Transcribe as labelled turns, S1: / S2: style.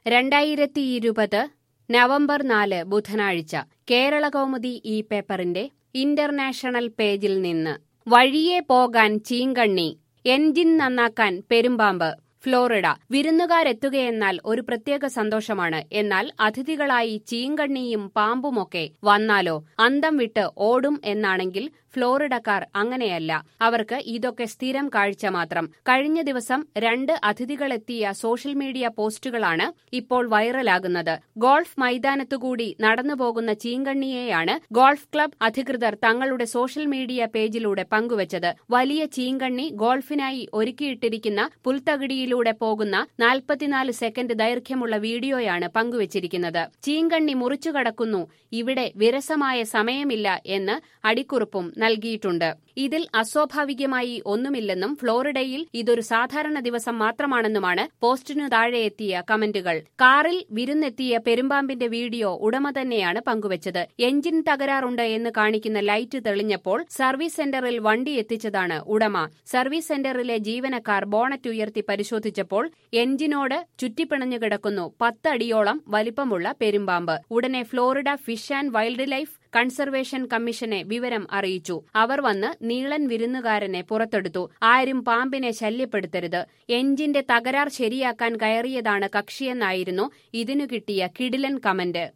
S1: രണ്ടായിരത്തി ഇരുപത് നവംബർ നാല് ബുധനാഴ്ച കേരള കൗമുദി ഈ പേപ്പറിന്റെ ഇന്റർനാഷണൽ പേജിൽ നിന്ന് വഴിയെ പോകാൻ ചീങ്കണ്ണി എൻജിൻ നന്നാക്കാൻ പെരുമ്പാമ്പ് ഫ്ലോറിഡ വിരുന്നുകാരെത്തുകയെന്നാൽ ഒരു പ്രത്യേക സന്തോഷമാണ് എന്നാൽ അതിഥികളായി ചീങ്കണ്ണിയും പാമ്പുമൊക്കെ വന്നാലോ അന്തം വിട്ട് ഓടും എന്നാണെങ്കിൽ ഫ്ലോറിഡക്കാർ അങ്ങനെയല്ല അവർക്ക് ഇതൊക്കെ സ്ഥിരം കാഴ്ച മാത്രം കഴിഞ്ഞ ദിവസം രണ്ട് അതിഥികളെത്തിയ സോഷ്യൽ മീഡിയ പോസ്റ്റുകളാണ് ഇപ്പോൾ വൈറലാകുന്നത് ഗോൾഫ് മൈതാനത്തുകൂടി നടന്നുപോകുന്ന ചീങ്കണ്ണിയെയാണ് ഗോൾഫ് ക്ലബ് അധികൃതർ തങ്ങളുടെ സോഷ്യൽ മീഡിയ പേജിലൂടെ പങ്കുവച്ചത് വലിയ ചീങ്കണ്ണി ഗോൾഫിനായി ഒരുക്കിയിട്ടിരിക്കുന്ന പുൽത്തകിടിയിലൂടെ പോകുന്ന നാൽപ്പത്തിനാല് സെക്കൻഡ് ദൈർഘ്യമുള്ള വീഡിയോയാണ് പങ്കുവച്ചിരിക്കുന്നത് ചീങ്കണ്ണി മുറിച്ചു കടക്കുന്നു ഇവിടെ വിരസമായ സമയമില്ല എന്ന് അടിക്കുറിപ്പും നൽകിയിട്ടുണ്ട് ഇതിൽ അസ്വാഭാവികമായി ഒന്നുമില്ലെന്നും ഫ്ലോറിഡയിൽ ഇതൊരു സാധാരണ ദിവസം മാത്രമാണെന്നുമാണ് പോസ്റ്റിനു താഴെ എത്തിയ കമന്റുകൾ കാറിൽ വിരുന്നെത്തിയ പെരുമ്പാമ്പിന്റെ വീഡിയോ ഉടമ തന്നെയാണ് പങ്കുവച്ചത് എഞ്ചിൻ തകരാറുണ്ട് എന്ന് കാണിക്കുന്ന ലൈറ്റ് തെളിഞ്ഞപ്പോൾ സർവീസ് സെന്ററിൽ വണ്ടി എത്തിച്ചതാണ് ഉടമ സർവീസ് സെന്ററിലെ ജീവനക്കാർ ബോണറ്റ് ഉയർത്തി പരിശോധിച്ചപ്പോൾ എഞ്ചിനോട് ചുറ്റിപ്പിണഞ്ഞു കിടക്കുന്നു പത്തടിയോളം വലിപ്പമുള്ള പെരുമ്പാമ്പ് ഉടനെ Florida fish and wildlife conservation കമ്മീഷനെ വിവരം അറിയിച്ചു അവർ വന്ന് നീളൻ വിരുന്നുകാരനെ പുറത്തെടുത്തു ആരും പാമ്പിനെ ശല്യപ്പെടുത്തരുത് എഞ്ചിന്റെ തകരാർ ശരിയാക്കാൻ കയറിയതാണ് കക്ഷിയെന്നായിരുന്നു ഇതിനു കിട്ടിയ കിടിലൻ കമന്റ്